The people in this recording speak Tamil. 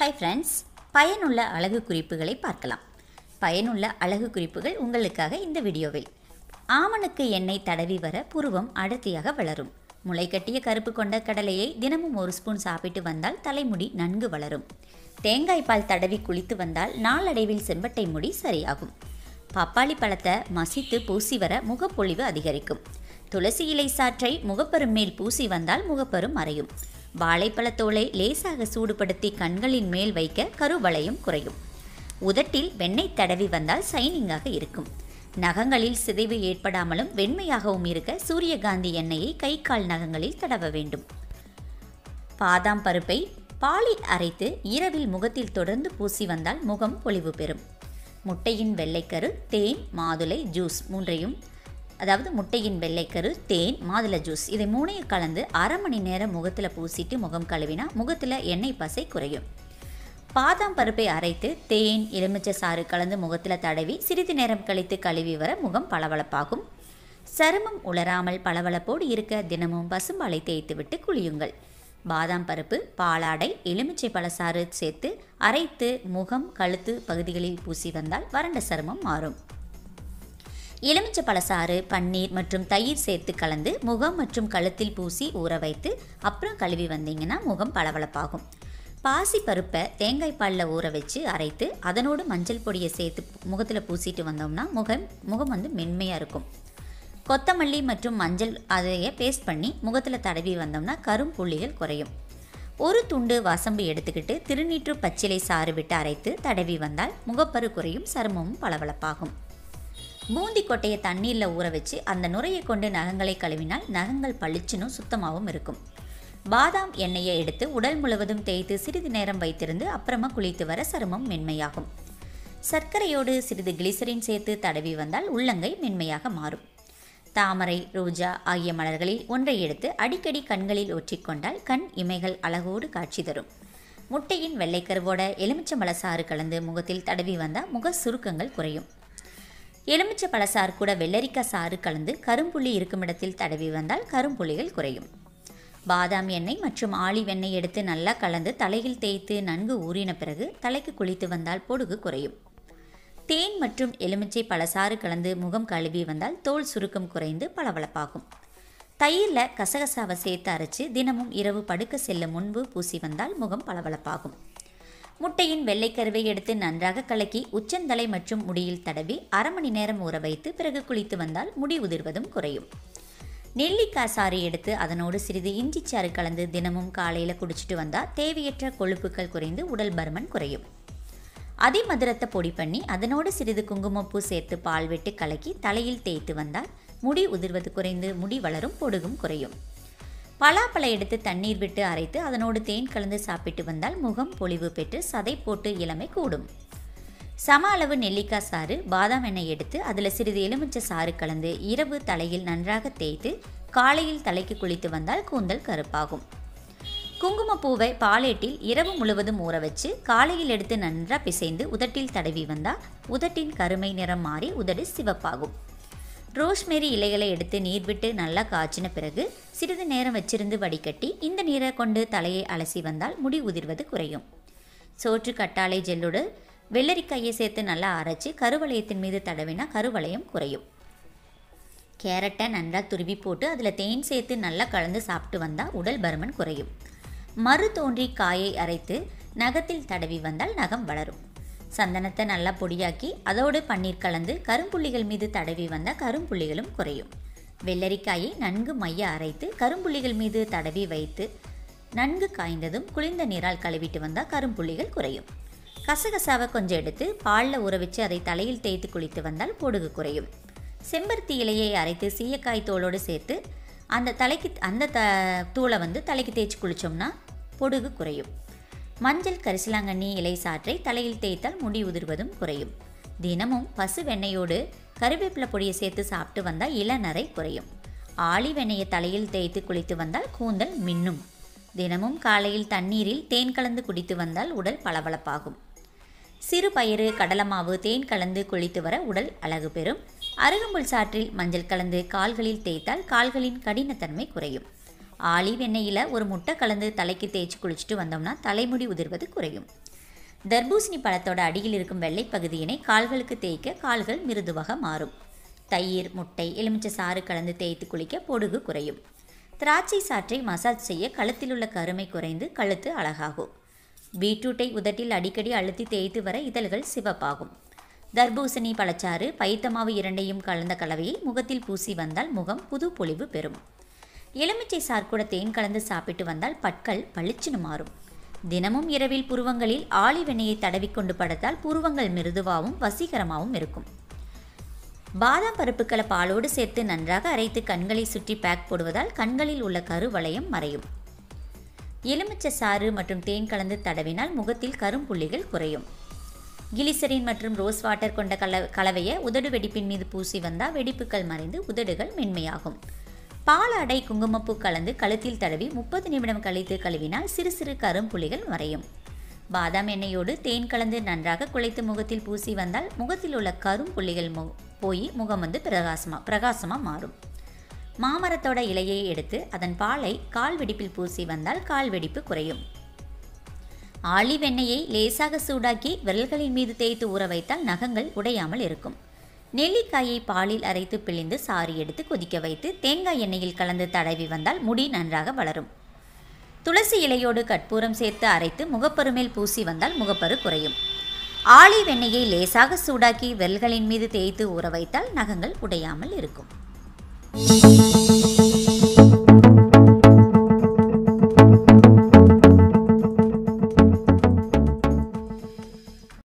ஹை ஃப்ரெண்ட்ஸ் பயனுள்ள அழகு குறிப்புகளை பார்க்கலாம் பயனுள்ள அழகு குறிப்புகள் உங்களுக்காக இந்த வீடியோவில் ஆமணக்கு எண்ணெய் தடவி வர புருவம் அடர்த்தியாக வளரும் முளைக்கட்டிய கருப்பு கொண்ட கடலையை தினமும் ஒரு ஸ்பூன் சாப்பிட்டு வந்தால் தலைமுடி நன்கு வளரும் தேங்காய் பால் தடவி குளித்து வந்தால் நாளடைவில் செம்பட்டை முடி சரியாகும் பப்பாளி பழத்தை மசித்து பூசி வர முகப்பொழிவு அதிகரிக்கும் துளசி இலை சாற்றை முகப்பரு மேல் பூசி வந்தால் முகப்பரு மறையும் வாழைப்பழத்தோலை லேசாக சூடுபடுத்தி கண்களின் மேல் வைக்க கருவளையும் குறையும் உதட்டில் வெண்ணெய் தடவி வந்தால் சைனிங்காக இருக்கும் நகங்களில் சிதைவு ஏற்படாமலும் வெண்மையாகவும் இருக்க சூரியகாந்தி எண்ணெயை கை கால் நகங்களில் தடவ வேண்டும் பாதாம் பருப்பை பாலில் அரைத்து இரவில் முகத்தில் தொடர்ந்து பூசி வந்தால் முகம் பொலிவு பெறும் முட்டையின் வெள்ளைக்கரு தேன் மாதுளை ஜூஸ் மூன்றையும் அதாவது முட்டையின் வெள்ளைக்கரு தேன் மாதுளை ஜூஸ் இதை மூணையும் கலந்து அரை மணி நேரம் முகத்தில் பூசிட்டு முகம் கழுவினா முகத்தில் எண்ணெய் பசை குறையும் பாதாம் பருப்பை அரைத்து தேன் எலுமிச்சை சாறு கலந்து முகத்தில் தடவி சிறிது நேரம் கழித்து கழுவி வர முகம் பளபளப்பாகும் சருமம் உலராமல் பளபளப்போடு இருக்க தினமும் பசும்பாலை தேய்த்துவிட்டு குளியுங்கள் பாதாம் பருப்பு பாலாடை எலுமிச்சை பழசாறு சேர்த்து அரைத்து முகம் கழுத்து பகுதிகளில் பூசி வந்தால் வறண்ட சருமம் மாறும் எலுமிச்சை பழசாறு பன்னீர் மற்றும் தயிர் சேர்த்து கலந்து முகம் மற்றும் கழுத்தில் பூசி ஊற வைத்து அப்புறம் கழுவி வந்தீங்கன்னா முகம் பளபளப்பாகும் பாசி பருப்பை தேங்காய் பாலில் ஊற வச்சு அரைத்து அதனோடு மஞ்சள் பொடியை சேர்த்து முகத்தில் பூசிட்டு வந்தோம்னா முகம் முகம் வந்து மென்மையாக இருக்கும் கொத்தமல்லி மற்றும் மஞ்சள் அதைய பேஸ்ட் பண்ணி முகத்தில் தடவி வந்தோம்னா கரும்புள்ளிகள் குறையும் ஒரு துண்டு வசம்பு எடுத்துக்கிட்டு திருநீற்று பச்சிலை சாறு விட்டு அரைத்து தடவி வந்தால் முகப்பரு குறையும் சருமமும் பளபளப்பாகும் பூந்தி கொட்டையை தண்ணீரில் ஊற வச்சு அந்த நுரையை கொண்டு நகங்களை கழுவினால் நகங்கள் பளிச்சுனும் சுத்தமாகவும் இருக்கும் பாதாம் எண்ணெயை எடுத்து உடல் முழுவதும் தேய்த்து சிறிது நேரம் வைத்திருந்து அப்புறமா குளித்து வர சருமம் மென்மையாகும் சர்க்கரையோடு சிறிது கிளிசரின் சேர்த்து தடவி வந்தால் உள்ளங்கை மென்மையாக மாறும் தாமரை ரோஜா ஆகிய மலர்களில் ஒன்றை எடுத்து அடிக்கடி கண்களில் ஒற்றிக்கொண்டால் கண் இமைகள் அழகோடு காட்சி தரும் முட்டையின் வெள்ளைக்கருவோட எலுமிச்சம்பழ சாறு கலந்து முகத்தில் தடவி வந்தால் முக சுருக்கங்கள் குறையும் எலுமிச்சை பழசாறு கூட வெள்ளரிக்காய் சாறு கலந்து கரும்புள்ளி இருக்கும் இடத்தில் தடவி வந்தால் கரும்புள்ளிகள் குறையும் பாதாம் எண்ணெய் மற்றும் ஆலிவ் எண்ணெய் எடுத்து நல்லா கலந்து தலையில் தேய்த்து நன்கு ஊறின பிறகு தலைக்கு குளித்து வந்தால் பொடுகு குறையும் தேன் மற்றும் எலுமிச்சை பழசாறு கலந்து முகம் கழுவி வந்தால் தோல் சுருக்கம் குறைந்து பளபளப்பாகும் தயிரில் கசகசாவை சேர்த்து அரைச்சு தினமும் இரவு படுக்க செல்லும் முன்பு பூசி வந்தால் முகம் பளபளப்பாகும் முட்டையின் வெள்ளைக்கருவை எடுத்து நன்றாக கலக்கி உச்சந்தலை மற்றும் முடியில் தடவி அரை மணி நேரம் ஊற வைத்து பிறகு குளித்து வந்தால் முடி உதிர்வதும் குறையும் நெல்லிக்காய் சாறு எடுத்து அதனோடு சிறிது இஞ்சி சாறு கலந்து தினமும் காலையில் குடிச்சிட்டு வந்தால் தேவையற்ற கொழுப்புகள் குறைந்து உடல் பருமன் குறையும் அதிமதுரத்தை பொடி பண்ணி அதனோடு சிறிது குங்குமப்பூ சேர்த்து பால் விட்டு கலக்கி தலையில் தேய்த்து வந்தால் முடி உதிர்வது குறைந்து முடி வளரும் பொடுகும் குறையும் பலாப்பழம் எடுத்து தண்ணீர் விட்டு அரைத்து அதனோடு தேன் கலந்து சாப்பிட்டு வந்தால் முகம் பொலிவு பெற்று சதை போட்டு இளமை கூடும் சம அளவு நெல்லிக்காய் சாறு பாதாம் எண்ணெய் எடுத்து அதில் சிறிது எலுமிச்சை சாறு கலந்து இரவு தலையில் நன்றாக தேய்த்து காலையில் தலைக்கு குளித்து வந்தால் கூந்தல் கருப்பாகும் குங்குமப்பூவை பாலேட்டில் இரவு முழுவதும் ஊற வச்சு காலையில் எடுத்து நன்றாக பிசைந்து உதட்டில் தடவி வந்தால் உதட்டின் கருமை நிறம் மாறி உதடு சிவப்பாகும் ரோஸ்மெரி இலைகளை எடுத்து நீர் விட்டு நல்லா காய்ச்சின பிறகு சிறிது நேரம் வச்சிருந்து வடிகட்டி இந்த நீரை கொண்டு தலையை அலசி வந்தால் முடி உதிர்வது குறையும் சோற்று கட்டாழை ஜெல்லோடு வெள்ளரிக்காயை சேர்த்து நல்லா அரைச்சி கருவளையத்தின் மீது தடவினா கருவளையம் குறையும் கேரட்டை நன்றாக துருவி போட்டு அதில் தேன் சேர்த்து நல்லா கலந்து சாப்பிட்டு வந்தால் உடல் பருமன் குறையும் மறு தோன்றி காயை அரைத்து நகத்தில் தடவி வந்தால் நகம் வளரும் சந்தனத்தை நல்லா பொடியாக்கி அதோடு பன்னீர் கலந்து கரும்புள்ளிகள் மீது தடவி வந்தால் கரும்புள்ளிகளும் குறையும் வெள்ளரிக்காயை நன்கு மைய அரைத்து கரும்புள்ளிகள் மீது தடவி வைத்து நன்கு காய்ந்ததும் குளிர்ந்த நீரால் கழுவிட்டு வந்தால் கரும்புள்ளிகள் குறையும் கசகசாவை கொஞ்சம் எடுத்து பாலில் ஊற வச்சு அதை தலையில் தேய்த்து குளித்து வந்தால் பொடுகு குறையும் செம்பருத்தி இலையை அரைத்து சீயக்காய் தோலோடு சேர்த்து அந்த தலைக்கு அந்த த தூளை வந்து தலைக்கு தேய்ச்சி குளித்தோம்னா பொடுகு குறையும் மஞ்சள் கரிசலாங்கண்ணி இலை சாற்றை தலையில் தேய்த்தால் முடி உதிர்வதும் குறையும் தினமும் பசு வெண்ணெயோடு கருவேப்பிலை பொடியை சேர்த்து சாப்பிட்டு வந்தால் இளநரை குறையும் ஆளி வெண்ணெயை தலையில் தேய்த்து குளித்து வந்தால் கூந்தல் மின்னும் தினமும் காலையில் தண்ணீரில் தேன் கலந்து குடித்து வந்தால் உடல் பளபளப்பாகும் சிறு பயிறு கடலமாவு தேன் கலந்து குளித்து வர உடல் அழகு பெறும் அருகம்புல் சாற்றில் மஞ்சள் கலந்து கால்களில் தேய்த்தால் கால்களின் கடினத்தன்மை குறையும் ஆலிவ் எண்ணெயில் ஒரு முட்டை கலந்து தலைக்கு தேய்ச்சி குளிச்சுட்டு வந்தோம்னா தலைமுடி உதிர்வது குறையும் தர்பூசணி பழத்தோட அடியில் இருக்கும் வெள்ளை பகுதியினை கால்களுக்கு தேய்க்க கால்கள் மிருதுவாக மாறும் தயிர் முட்டை எலுமிச்சை சாறு கலந்து தேய்த்து குளிக்க பொடுகு குறையும் திராட்சை சாற்றை மசாஜ் செய்ய கழுத்தில் உள்ள கருமை குறைந்து கழுத்து அழகாகும் பீட்ரூட்டை உதட்டில் அடிக்கடி அழுத்தி தேய்த்து வர இதழ்கள் சிவப்பாகும் தர்பூசணி பழச்சாறு பைத்தமாவு இரண்டையும் கலந்த கலவையை முகத்தில் பூசி வந்தால் முகம் புது பொலிவு பெறும் எலுமிச்சை சார் கூட தேன் கலந்து சாப்பிட்டு வந்தால் பற்கள் பளிச்சுன்னு மாறும் தினமும் இரவில் புருவங்களில் ஆலிவ் எண்ணெயை தடவிக்கொண்டு படுத்தால் புருவங்கள் மிருதுவாகவும் வசீகரமாகவும் இருக்கும் பாதாம் பருப்புக்களை பாலோடு சேர்த்து நன்றாக அரைத்து கண்களை சுற்றி பேக் போடுவதால் கண்களில் உள்ள கருவளையம் மறையும் எலுமிச்சை சாறு மற்றும் தேன் கலந்து தடவினால் முகத்தில் கரும்புள்ளிகள் குறையும் கிளிசரின் மற்றும் ரோஸ் வாட்டர் கொண்ட கல கலவையை உதடு வெடிப்பின் மீது பூசி வந்தால் வெடிப்புகள் மறைந்து உதடுகள் மென்மையாகும் பால் அடை குங்குமப்பூ கலந்து கழுத்தில் தடவி முப்பது நிமிடம் கழித்து கழுவினால் சிறு சிறு கரும்புள்ளிகள் மறையும் பாதாம் எண்ணெயோடு தேன் கலந்து நன்றாக குழைத்து முகத்தில் பூசி வந்தால் முகத்தில் உள்ள கரும்புள்ளிகள் மு போய் முகம் வந்து பிரகாசமாக பிரகாசமாக மாறும் மாமரத்தோட இலையை எடுத்து அதன் பாலை கால் வெடிப்பில் பூசி வந்தால் கால் வெடிப்பு குறையும் ஆலிவ் எண்ணெயை லேசாக சூடாக்கி விரல்களின் மீது தேய்த்து ஊற வைத்தால் நகங்கள் உடையாமல் இருக்கும் நெல்லிக்காயை பாலில் அரைத்து பிழிந்து சாறு எடுத்து கொதிக்க வைத்து தேங்காய் எண்ணெயில் கலந்து தடவி வந்தால் முடி நன்றாக வளரும் துளசி இலையோடு கற்பூரம் சேர்த்து அரைத்து முகப்பருமேல் பூசி வந்தால் முகப்பரு குறையும் ஆலிவ் எண்ணெயை லேசாக சூடாக்கி விரல்களின் மீது தேய்த்து ஊற வைத்தால் நகங்கள் உடையாமல் இருக்கும்